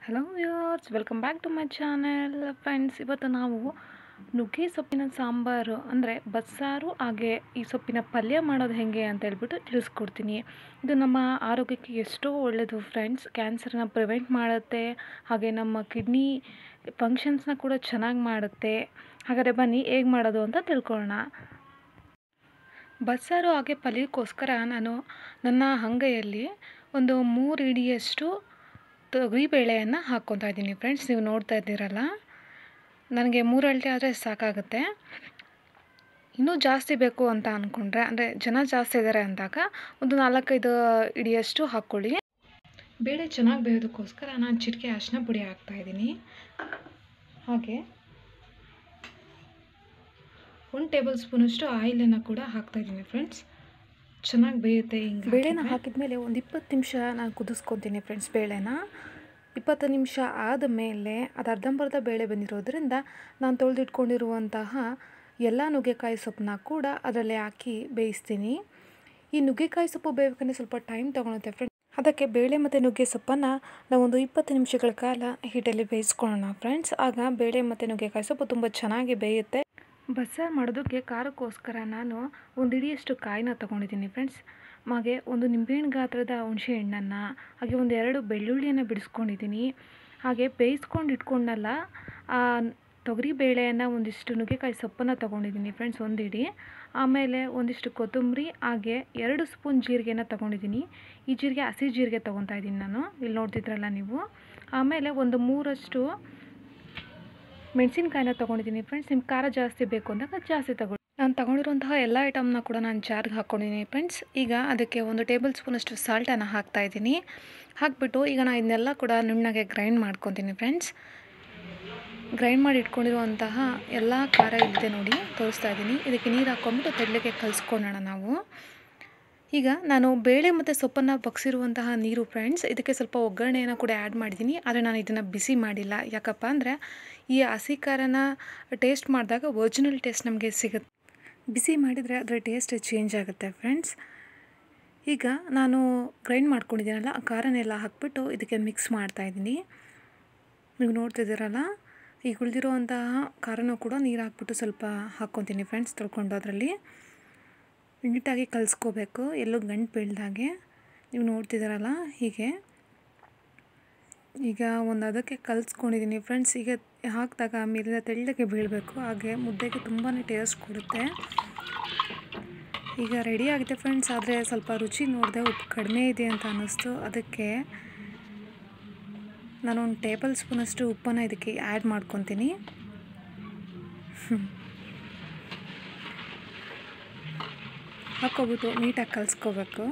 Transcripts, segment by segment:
hello viewers welcome back to my channel friends ಇವತ್ತು ನಾವು ನುಗ್ಗೆ ಸೊಪ್ಪಿನ ಸಾಂಬಾರು ಅಂದರೆ ಬಸ್ಸಾರು ಹಾಗೆ ಈ ಸೊಪ್ಪಿನ ಪಲ್ಯ ಮಾಡೋದು ಹೇಗೆ ಅಂತ ಹೇಳ್ಬಿಟ್ಟು ತಿಳಿಸ್ಕೊಡ್ತೀನಿ ಇದು ನಮ್ಮ ಆರೋಗ್ಯಕ್ಕೆ ಎಷ್ಟೋ ಒಳ್ಳೆಯದು ಫ್ರೆಂಡ್ಸ್ ಕ್ಯಾನ್ಸರ್ನ ಪ್ರಿವೆಂಟ್ ಮಾಡುತ್ತೆ ಹಾಗೆ ನಮ್ಮ ಕಿಡ್ನಿ ಫಂಕ್ಷನ್ಸ್ನ ಕೂಡ ಚೆನ್ನಾಗಿ ಮಾಡುತ್ತೆ ಹಾಗಾದರೆ ಬನ್ನಿ ಹೇಗೆ ಮಾಡೋದು ಅಂತ ತಿಳ್ಕೊಳ್ಳೋಣ ಬಸ್ಸಾರು ಹಾಗೆ ಪಲ್ಯಕ್ಕೋಸ್ಕರ ನಾನು ನನ್ನ ಅಂಗೈಯಲ್ಲಿ ಒಂದು ಮೂರು ಇಡಿಯಷ್ಟು ತೊಗರಿಬೇಳೆಯನ್ನು ಹಾಕ್ಕೊತಾ ಇದ್ದೀನಿ ಫ್ರೆಂಡ್ಸ್ ನೀವು ನೋಡ್ತಾ ಇದ್ದೀರಲ್ಲ ನನಗೆ ಮೂರು ಅಳತೆ ಆದರೆ ಸಾಕಾಗುತ್ತೆ ಇನ್ನೂ ಜಾಸ್ತಿ ಬೇಕು ಅಂತ ಅಂದ್ಕೊಂಡ್ರೆ ಅಂದರೆ ಜನ ಜಾಸ್ತಿ ಇದ್ದಾರೆ ಅಂದಾಗ ಒಂದು ನಾಲ್ಕೈದು ಇಡಿಯಷ್ಟು ಹಾಕ್ಕೊಳ್ಳಿ ಬೇಳೆ ಚೆನ್ನಾಗಿ ಬೇಯೋದಕ್ಕೋಸ್ಕರ ನಾನು ಚಿಟಿಕೆ ಅರಿಶಿನ ಪುಡಿ ಹಾಕ್ತಾಯಿದ್ದೀನಿ ಹಾಗೆ ಒಂದು ಟೇಬಲ್ ಸ್ಪೂನಷ್ಟು ಆಯಿಲನ್ನು ಕೂಡ ಹಾಕ್ತಾಯಿದ್ದೀನಿ ಫ್ರೆಂಡ್ಸ್ ಚೆನ್ನಾಗಿ ಬೇಯುತ್ತೆ ಹಿಂಗೆ ಬೇಳೆನ ಹಾಕಿದ ಮೇಲೆ ಒಂದು ಇಪ್ಪತ್ತು ನಿಮಿಷ ನಾನು ಕುದಿಸ್ಕೊತೀನಿ ಫ್ರೆಂಡ್ಸ್ ಬೇಳೆನ ಇಪ್ಪತ್ತು ನಿಮಿಷ ಆದ ಮೇಲೆ ಅದು ಅರ್ಧಂಬರ್ಧ ಬೇಳೆ ಬಂದಿರೋದ್ರಿಂದ ನಾನು ತೊಳೆದಿಟ್ಕೊಂಡಿರುವಂತಹ ಎಲ್ಲ ನುಗ್ಗೆಕಾಯಿ ಸೊಪ್ಪನ್ನ ಕೂಡ ಅದರಲ್ಲಿ ಹಾಕಿ ಬೇಯಿಸ್ತೀನಿ ಈ ನುಗ್ಗೆಕಾಯಿ ಸೊಪ್ಪು ಬೇಯಬೇಕಂದ್ರೆ ಸ್ವಲ್ಪ ಟೈಮ್ ತೊಗೊಳುತ್ತೆ ಫ್ರೆಂಡ್ಸ್ ಅದಕ್ಕೆ ಬೇಳೆ ಮತ್ತು ನುಗ್ಗೆ ಸೊಪ್ಪನ್ನು ನಾವೊಂದು ಇಪ್ಪತ್ತು ನಿಮಿಷಗಳ ಕಾಲ ಹೀಟಲ್ಲಿ ಬೇಯಿಸ್ಕೊಳ್ಳೋಣ ಫ್ರೆಂಡ್ಸ್ ಆಗ ಬೇಳೆ ಮತ್ತು ನುಗ್ಗೆಕಾಯಿ ಸೊಪ್ಪು ತುಂಬ ಚೆನ್ನಾಗಿ ಬೇಯುತ್ತೆ ಬಸ್ಸಾರು ಮಾಡೋದಕ್ಕೆ ಖಾರಕ್ಕೋಸ್ಕರ ನಾನು ಒಂದು ಇಡಿಯಷ್ಟು ಕಾಯಿನ ತೊಗೊಂಡಿದ್ದೀನಿ ಫ್ರೆಂಡ್ಸ್ ಹಾಗೆ ಒಂದು ನಿಂಬೆಹಣ್ಣು ಗಾತ್ರದ ಹುಣಸೆ ಹಣ್ಣನ್ನು ಹಾಗೆ ಒಂದು ಎರಡು ಬೆಳ್ಳುಳ್ಳಿಯನ್ನು ಬಿಡಿಸ್ಕೊಂಡಿದ್ದೀನಿ ಹಾಗೆ ಬೇಯಿಸ್ಕೊಂಡು ಇಟ್ಕೊಂಡಲ್ಲ ತೊಗರಿ ಬೇಳೆಯನ್ನು ಒಂದಿಷ್ಟು ನುಗ್ಗೆಕಾಯಿ ಸೊಪ್ಪನ್ನು ತೊಗೊಂಡಿದ್ದೀನಿ ಫ್ರೆಂಡ್ಸ್ ಒಂದು ಇಡಿ ಆಮೇಲೆ ಒಂದಿಷ್ಟು ಕೊತ್ತಂಬರಿ ಹಾಗೆ ಎರಡು ಸ್ಪೂನ್ ಜೀರಿಗೆನ ತೊಗೊಂಡಿದ್ದೀನಿ ಈ ಜೀರಿಗೆ ಹಸಿ ಜೀರಿಗೆ ತೊಗೊತಾ ಇದ್ದೀನಿ ನಾನು ಇಲ್ಲಿ ನೋಡ್ತಿದ್ರಲ್ಲ ನೀವು ಆಮೇಲೆ ಒಂದು ಮೂರಷ್ಟು ಮೆಣಸಿನ್ಕಾಯಿನ ತೊಗೊಂಡಿದ್ದೀನಿ ಫ್ರೆಂಡ್ಸ್ ನಿಮ್ಗೆ ಖಾರ ಜಾಸ್ತಿ ಬೇಕು ಅಂದಾಗ ಜಾಸ್ತಿ ತಗೊಳ್ಳಿ ನಾನು ತೊಗೊಂಡಿರುವಂತಹ ಎಲ್ಲ ಐಟಮ್ನ ಕೂಡ ನಾನು ಜಾರ್ಗೆ ಹಾಕ್ಕೊಂಡಿದ್ದೀನಿ ಫ್ರೆಂಡ್ಸ್ ಈಗ ಅದಕ್ಕೆ ಒಂದು ಟೇಬಲ್ ಸ್ಪೂನಷ್ಟು ಸಾಲ್ಟನ್ನು ಹಾಕ್ತಾ ಇದ್ದೀನಿ ಹಾಕ್ಬಿಟ್ಟು ಈಗ ನಾನು ಇದನ್ನೆಲ್ಲ ಕೂಡ ನುಣ್ಣಗೆ ಗ್ರೈಂಡ್ ಮಾಡ್ಕೊತೀನಿ ಫ್ರೆಂಡ್ಸ್ ಗ್ರೈಂಡ್ ಮಾಡಿ ಇಟ್ಕೊಂಡಿರುವಂತಹ ಎಲ್ಲ ಖಾರ ಇಲ್ಲಿದೆ ನೋಡಿ ತೋರಿಸ್ತಾ ಇದ್ದೀನಿ ಇದಕ್ಕೆ ನೀರು ಹಾಕ್ಕೊಂಬಿಟ್ಟು ತೆಳ್ಳಗೆ ಕಲಿಸ್ಕೊಳ್ಳೋಣ ನಾವು ಈಗ ನಾನು ಬೇಳೆ ಮತ್ತು ಸೊಪ್ಪನ್ನು ಬಗ್ಸಿರುವಂತಹ ನೀರು ಫ್ರೆಂಡ್ಸ್ ಇದಕ್ಕೆ ಸ್ವಲ್ಪ ಒಗ್ಗರಣೆಯನ್ನು ಕೂಡ ಆ್ಯಡ್ ಮಾಡಿದ್ದೀನಿ ಆದರೆ ನಾನು ಇದನ್ನು ಬಿಸಿ ಮಾಡಿಲ್ಲ ಯಾಕಪ್ಪ ಅಂದರೆ ಈ ಹಸಿ ಖಾರನ ಟೇಸ್ಟ್ ಮಾಡಿದಾಗ ಒರಿಜಿನಲ್ ಟೇಸ್ಟ್ ನಮಗೆ ಸಿಗುತ್ತೆ ಬಿಸಿ ಮಾಡಿದರೆ ಅದರ ಟೇಸ್ಟ್ ಚೇಂಜ್ ಆಗುತ್ತೆ ಫ್ರೆಂಡ್ಸ್ ಈಗ ನಾನು ಗ್ರೈಂಡ್ ಮಾಡ್ಕೊಂಡಿದ್ದೀನಲ್ಲ ಆ ಖಾರನೆಲ್ಲ ಹಾಕ್ಬಿಟ್ಟು ಇದಕ್ಕೆ ಮಿಕ್ಸ್ ಮಾಡ್ತಾಯಿದ್ದೀನಿ ನೀವು ನೋಡ್ತಿದ್ದೀರಲ್ಲ ಈಗ ಉಳಿದಿರುವಂತಹ ಖಾರನೂ ಕೂಡ ನೀರು ಹಾಕ್ಬಿಟ್ಟು ಸ್ವಲ್ಪ ಹಾಕ್ಕೊತೀನಿ ಫ್ರೆಂಡ್ಸ್ ತೊಳ್ಕೊಂಡು ಅದರಲ್ಲಿ ನೀಟಾಗಿ ಕಲಿಸ್ಕೋಬೇಕು ಎಲ್ಲೂ ಗಂಟು ಬೀಳ್ದಾಗೆ ನೀವು ನೋಡ್ತಿದ್ದೀರಲ್ಲ ಹೀಗೆ ಈಗ ಒಂದು ಅದಕ್ಕೆ ಕಲಿಸ್ಕೊಂಡಿದ್ದೀನಿ ಫ್ರೆಂಡ್ಸ್ ಈಗ ಹಾಕಿದಾಗ ಮೇಲಿಂದ ತೆಳ್ಳಗೆ ಬೀಳಬೇಕು ಹಾಗೆ ಮುದ್ದೆಗೆ ತುಂಬಾ ಟೇಸ್ಟ್ ಕೊಡುತ್ತೆ ಈಗ ರೆಡಿ ಆಗಿದೆ ಫ್ರೆಂಡ್ಸ್ ಆದರೆ ಸ್ವಲ್ಪ ರುಚಿ ನೋಡಿದೆ ಉಪ್ಪು ಕಡಿಮೆ ಇದೆ ಅಂತ ಅನ್ನಿಸ್ತು ಅದಕ್ಕೆ ನಾನೊಂದು ಟೇಬಲ್ ಸ್ಪೂನಷ್ಟು ಉಪ್ಪನ್ನು ಇದಕ್ಕೆ ಆ್ಯಡ್ ಮಾಡ್ಕೊತೀನಿ ಹಾಕ್ಕೊಬಿಟ್ಟು ನೀಟಾಗಿ ಕಲಿಸ್ಕೋಬೇಕು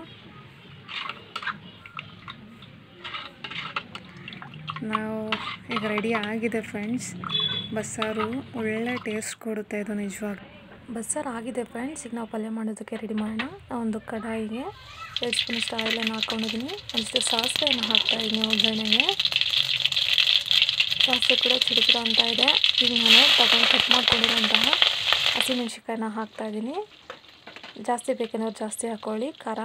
ನಾವು ಈಗ ರೆಡಿ ಆಗಿದೆ ಫ್ರೆಂಡ್ಸ್ ಬಸ್ಸಾರು ಒಳ್ಳೆ ಟೇಸ್ಟ್ ಕೊಡುತ್ತೆ ಇದು ನಿಜವಾಗಿ ಬಸ್ಸಾರು ಆಗಿದೆ ಫ್ರೆಂಡ್ಸ್ ಈಗ ನಾವು ಪಲ್ಯ ಮಾಡೋದಕ್ಕೆ ರೆಡಿ ಮಾಡೋಣ ಒಂದು ಕಡಾಯಿಗೆ ಎರಡು ಸ್ಪೂನಷ್ಟು ಆಯಿಲನ್ನು ಹಾಕ್ಕೊಂಡಿದ್ದೀನಿ ಒಂದಿಷ್ಟು ಸಾಸಿವೆಯನ್ನು ಹಾಕ್ತಾಯಿದ್ದೀನಿ ಒಗ್ಗರಣೆಗೆ ಸಾಸಿವೆ ಕೂಡ ಚಿಡಿಕಿಡ ಅಂತ ಇದೆ ಈಗ ನಾನು ತಗೊಂಡು ಕಟ್ ಮಾಡ್ಕೊಂಡಿರೋಂತಹ ಹಸಿಮೆಣ್ಸಿಕಾಯನ್ನ ಹಾಕ್ತಾಯಿದ್ದೀನಿ ಜಾಸ್ತಿ ಬೇಕೇನಾದ್ರು ಜಾಸ್ತಿ ಹಾಕ್ಕೊಳ್ಳಿ ಖಾರ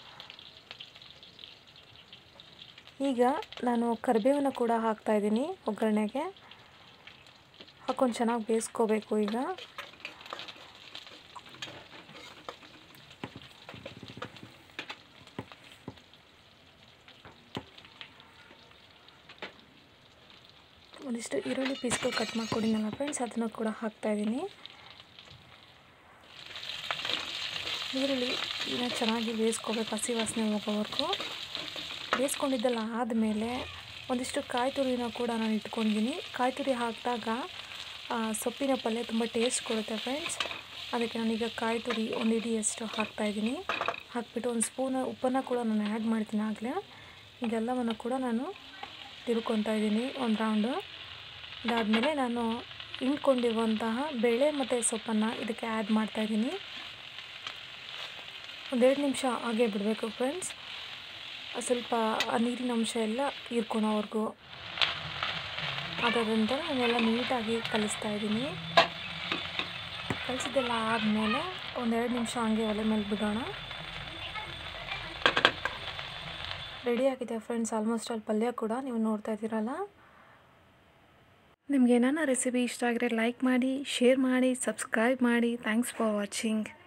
ಈಗ ನಾನು ಕರಿಬೇವನ್ನು ಕೂಡ ಹಾಕ್ತಾಯಿದ್ದೀನಿ ಒಗ್ಗರಣೆಗೆ ಹಾಕ್ಕೊಂಡು ಚೆನ್ನಾಗಿ ಬೇಯಿಸ್ಕೋಬೇಕು ಈಗ ಒಂದಿಷ್ಟು ಈರುಳ್ಳಿ ಪೀಸ್ಗಳು ಕಟ್ ಮಾಡ್ಕೊಂಡಿದ್ದಲ್ಲ ಫ್ರೆಂಡ್ಸ್ ಅದನ್ನು ಕೂಡ ಹಾಕ್ತಾಯಿದ್ದೀನಿ ಈರುಳ್ಳಿ ಈಗ ಚೆನ್ನಾಗಿ ಬೇಯಿಸ್ಕೋಬೇಕು ಹಸಿ ವಾಸನೆ ಹೋಗೋವರೆಗೂ ಬೇಯಿಸ್ಕೊಂಡಿದ್ದೆಲ್ಲ ಆದಮೇಲೆ ಒಂದಿಷ್ಟು ಕಾಯಿ ತುರಿನ ಕೂಡ ನಾನು ಇಟ್ಕೊಂಡಿದ್ದೀನಿ ಕಾಯಿ ತುರಿ ಹಾಕಿದಾಗ ಸೊಪ್ಪಿನ ಪಲ್ಯ ತುಂಬ ಟೇಸ್ಟ್ ಕೊಡುತ್ತೆ ಫ್ರೆಂಡ್ಸ್ ಅದಕ್ಕೆ ನಾನೀಗ ಕಾಯಿ ತುರಿ ಒಂದು ಇಡಿಯಷ್ಟು ಹಾಕ್ತಾಯಿದ್ದೀನಿ ಹಾಕ್ಬಿಟ್ಟು ಒಂದು ಸ್ಪೂನ್ ಉಪ್ಪನ್ನು ಕೂಡ ನಾನು ಆ್ಯಡ್ ಮಾಡ್ತೀನಿ ಆಗಲೇ ಇದೆಲ್ಲವನ್ನು ಕೂಡ ನಾನು ತಿರ್ಕೊತಾ ಇದ್ದೀನಿ ಒಂದು ರೌಂಡು ಅದಾದಮೇಲೆ ನಾನು ಹಿಂಡ್ಕೊಂಡಿರುವಂತಹ ಬೇಳೆ ಮತ್ತು ಸೊಪ್ಪನ್ನು ಇದಕ್ಕೆ ಆ್ಯಡ್ ಮಾಡ್ತಾಯಿದ್ದೀನಿ ಒಂದೆರಡು ನಿಮಿಷ ಹಾಗೆ ಬಿಡಬೇಕು ಫ್ರೆಂಡ್ಸ್ ಸ್ವಲ್ಪ ಆ ನೀರಿನ ಅಂಶ ಎಲ್ಲ ಹೀರ್ಕೊಳೋವರೆಗೂ ಅದಾದ ನಂತರ ನಾನೆಲ್ಲ ನೀಟಾಗಿ ಕಲಿಸ್ತಾ ಇದ್ದೀನಿ ಕಲಿಸಿದ್ದೆಲ್ಲ ಆದಮೇಲೆ ಒಂದೆರಡು ನಿಮಿಷ ಹಂಗೆ ಒಲೆ ಮೇಲೆ ಬಿಡೋಣ ರೆಡಿ ಆಗಿದೆ ಫ್ರೆಂಡ್ಸ್ ಆಲ್ಮೋಸ್ಟ್ ಅಲ್ಲಿ ಪಲ್ಯ ಕೂಡ ನೀವು ನೋಡ್ತಾ ಇದ್ದೀರಲ್ಲ ನಿಮ್ಗೆ ಏನಾನ ರೆಸಿಪಿ ಇಷ್ಟ ಆಗಿದ್ರೆ ಲೈಕ್ ಮಾಡಿ ಶೇರ್ ಮಾಡಿ ಸಬ್ಸ್ಕ್ರೈಬ್ ಮಾಡಿ ಥ್ಯಾಂಕ್ಸ್ ಫಾರ್ ವಾಚಿಂಗ್